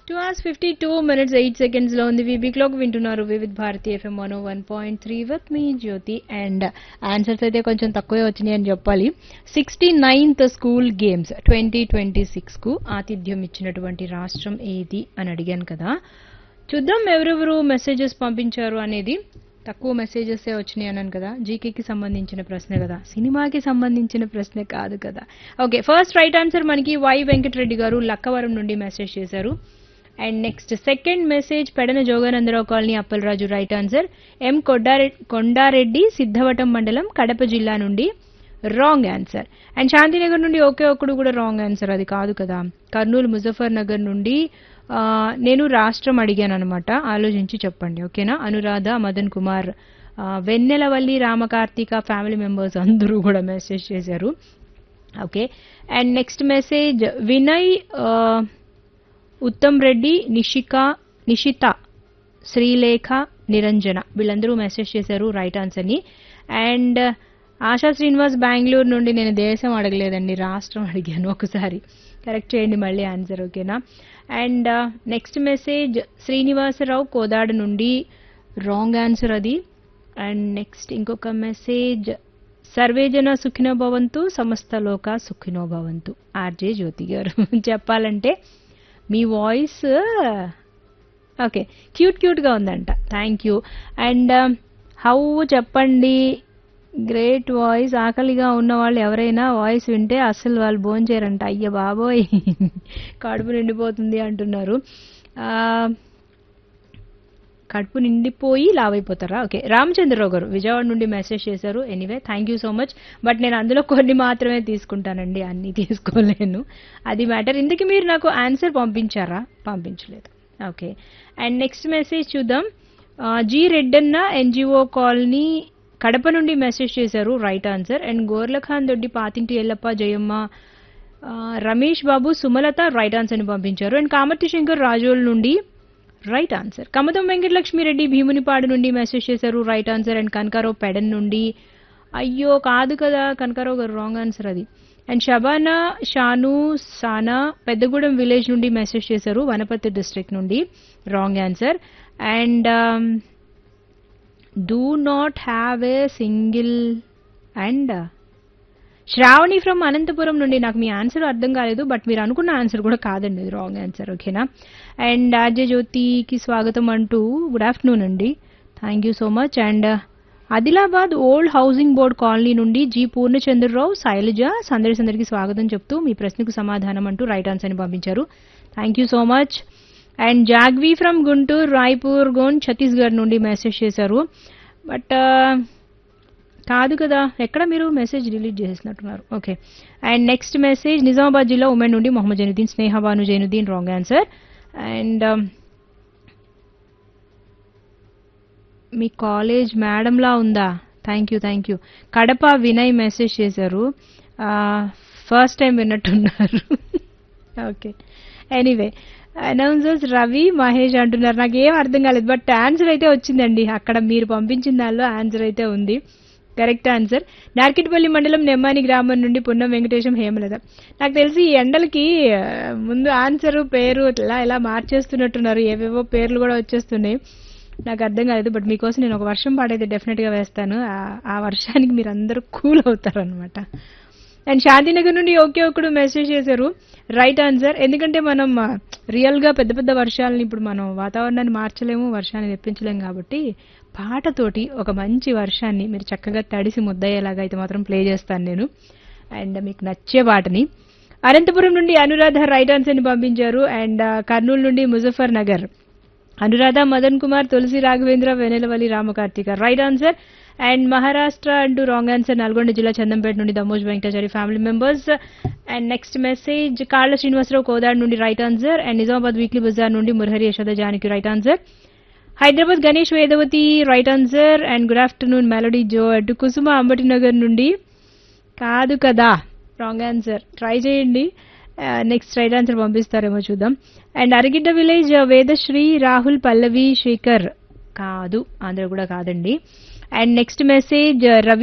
two hours fifty two minutes eight seconds లో ఉంది VB clock వింటున్నారు Vividh Bharati FM one one point three with మీ Jyothi and answers అయితే కొంచెం తక్కువే వచ్చినాయి అని చెప్పాలి sixty ninth school games twenty twenty six కు ఆతిథ్యం ఇచ్చినటువంటి రాష్ట్రం ఏది అని అడిగాను కదా చూద్దాం ఎవరెవరు మెసేజెస్ పంపించారు అనేది తక్కువ మెసేజెస్ వచ్చినాయి అన్నాను కదా జీకేకి సంబంధించిన ప్రశ్న కదా సినిమాకి సంబంధించిన ప్రశ్న కాదు కదా ఓకే ఫస్ట్ రైట్ ఆన్సర్ మనకి వై వెంకటరెడ్డి గారు లక్కవరం నుండి మెసేజ్ చేశారు and next second message Pedana Joganandarao colony Appalaraju right answer M Kondareddy Kondareddy Siddhavatam మండలం కడప జిల్లా నుండి రాంగ్ ఆన్సర్ అండ్ శాంతినగర్ నుండి ఒకే ఒక్కడు కూడా రాంగ్ ఆన్సర్ అది కాదు కదా కర్నూలు ముజఫర్ నగర్ నుండి ఆ, నేను రాష్ట్రం అడిగాను అనమాట ఆలోచించి చెప్పండి ఓకేనా అనురాధ మదన్ కుమార్ ఆ, వెన్నెలవల్లి రామకార్తిక ఫ్యామిలీ మెంబర్స్ అందరూ కూడా మెసేజ్ చేశారు okay and next message Vinay uh, Uttam Reddy Nishika నిషిత శ్రీలేఖ నిరంజన వీళ్ళందరూ మెసేజ్ చేశారు రైట్ ఆన్సర్ని అండ్ ఆశా శ్రీనివాస్ బెంగళూరు నుండి నేను దేశం అడగలేదండి రాష్ట్రం అడిగాను ఒకసారి కరెక్ట్ చేయండి మళ్ళీ ఆన్సర్ ఓకేనా and next message Srinivasarao Kodad నుండి రాంగ్ ఆన్సర్ అది అండ్ నెక్స్ట్ ఇంకొక మెసేజ్ సర్వేజన సుఖినో భవంతు సమస్త లోక సుఖినో భవంతు ఆర్జే జ్యోతి గారు చెప్పాలంటే మీ వాయిస్ ఓకే క్యూట్ క్యూట్గా ఉందంట థ్యాంక్ యూ అండ్ హౌ చెప్పండి గ్రేట్ వాయిస్ ఆకలిగా ఉన్న వాళ్ళు ఎవరైనా వాయిస్ వింటే అస్సలు వాళ్ళు భోంచేయరంట అయ్య బాబోయ్ కడుపు నిండిపోతుంది అంటున్నారు ఆ, కడుపు నిండిపోయి లావైపోతారా ఓకే రామచంద్రరావు గారు విజయవాడ నుండి మెసేజ్ చేశారు anyway thank you so much but నేను అందులో కొన్ని మాత్రమే తీసుకుంటానండి అన్ని తీసుకోలేను అది మ్యాటర్ ఇందుకు మీరు నాకు ఆన్సర్ పంపించారా పంపించలేదు ఓకే అండ్ నెక్స్ట్ మెసేజ్ చూద్దాం uh, G Reddanna NGO colony Kadapa నుండి మెసేజ్ చేశారు రైట్ ఆన్సర్ అండ్ గోర్లఖాన్ దొడ్డి పాతింటి ఎల్లప్ప జయమ్మ ఆ, రమేష్ బాబు సుమలత రైట్ ఆన్సర్ని పంపించారు అండ్ కామర్తి శంకర్ రాజోల్ నుండి రైట్ ఆన్సర్ కమతం వెంకటలక్ష్మిరెడ్డి భీమునిపాడు నుండి మెసేజ్ చేశారు right answer and Kanakarao Pedana నుండి అయ్యో కాదు కదా కనకారావు గారు రాంగ్ ఆన్సర్ అది అండ్ షబానా షాను సానా పెద్దగూడెం విలేజ్ నుండి మెసేజ్ చేశారు వనపర్తి డిస్ట్రిక్ట్ నుండి wrong answer and do not have a single and Sravani from Anantapuram నుండి నాకు మీ ఆన్సర్ అర్థం కాలేదు బట్ మీరు అనుకున్న ఆన్సర్ కూడా కాదండి ఇది రాంగ్ ఆన్సర్ ఓకేనా అండ్ ఆర్జే జ్యోతికి స్వాగతం అంటూ గుడ్ ఆఫ్టర్నూన్ అండి thank you so much and Adilabad old housing board colony నుండి జి పూర్ణచంద్రరావు శైలజ సందడి సందడికి స్వాగతం చెప్తూ మీ ప్రశ్నకు సమాధానం అంటూ రైట్ ఆన్సర్ని పంపించారు thank you so much and Jagvi from Guntur Raipur గోన్ ఛత్తీస్గఢ్ నుండి మెసేజ్ చేశారు బట్ కాదు కదా ఎక్కడ మీరు మెసేజ్ డిలీట్ చేసేసినట్టున్నారు okay and next message Nizamabad జిల్లా ఉమెన్ నుండి Mohammed Zainuddin Sneha Banu Zainuddin wrong answer and మీ కాలేజ్ మేడంలా ఉందా thank you thank you Kadapa Vinay message చేశారు ఫస్ట్ టైం విన్నట్టున్నారు okay anyway announcers Ravi Mahesh అంటున్నారు నాకు ఏం అర్థం కాలేదు బట్ ఆన్సర్ అయితే వచ్చిందండి అక్కడ మీరు పంపించిన దానిలో ఆన్సర్ అయితే ఉంది కరెక్ట్ ఆన్సర్ నార్కిట్పల్లి మండలం నెమ్మాని గ్రామం నుండి పున్నం వెంకటేశం హేమలత నాకు తెలిసి ఈ ఎండలకి ఆ, ముందు ఆన్సర్ పేరు ఇలా ఇలా మార్చేస్తున్నట్టున్నారు ఏవేవో పేర్లు కూడా వచ్చేస్తున్నాయి నాకు అర్థం కాలేదు బట్ మీకోసం నేను ఒక వర్షం పాడైతే డెఫినెట్గా వేస్తాను ఆ- ఆ వర్షానికి మీరు అందరూ కూల్ అవుతారు అనమాట అండ్ శాంతినగర్ నుండి ఓకే ఒకడు మెసేజ్ చేశారు రైట్ ఆన్సర్ ఎందుకంటే మనం ఆ, రియల్గా పెద్ద పెద్ద వర్షాలని ఇప్పుడు మనం వాతావరణాన్ని మార్చలేము వర్షాన్ని తెప్పించలేము కాబట్టి పాటతోటి ఒక మంచి వర్షాన్ని మీరు చక్కగా తడిసి ముద్దయ్యేలాగా అయితే మాత్రం ప్లే చేస్తాను నేను అండ్ మీకు నచ్చే పాటని అనంతపురం నుండి అనురాధ రైట్ ఆన్సర్ని పంపించారు అండ్ ఆ, కర్నూలు నుండి Muzaffar Nagar Anuradha Madan Kumar Tulasi Raghavendra Vennelavalli Ramakarthika right answer and Maharashtra అంటూ రాంగ్ ఆన్సర్ నల్గొండ జిల్లా చందంపేట నుండి Damoj Venkatachari family members and next message Kalla Srinivasarao Kodad నుండి right answer and Nizamabad weekly bazaar నుండి Murahari Yashoda Janaki right answer Hyderabad Ganesh Vedavathi right answer and good afternoon melody జో అటు కుసుమ అంబటినగర్ నుండి కాదు కదా రాంగ్ ఆన్సర్ ట్రై చేయండి నెక్స్ట్ రైట్ ఆన్సర్ పంపిస్తారేమో చూద్దాం అండ్ అరగిడ్డ విలేజ్ వేదశ్రీ రాహుల్ పల్లవి శేఖర్ కాదు ఆంధ్ర కూడా కాదండి అండ్ నెక్స్ట్ మెసేజ్ రవి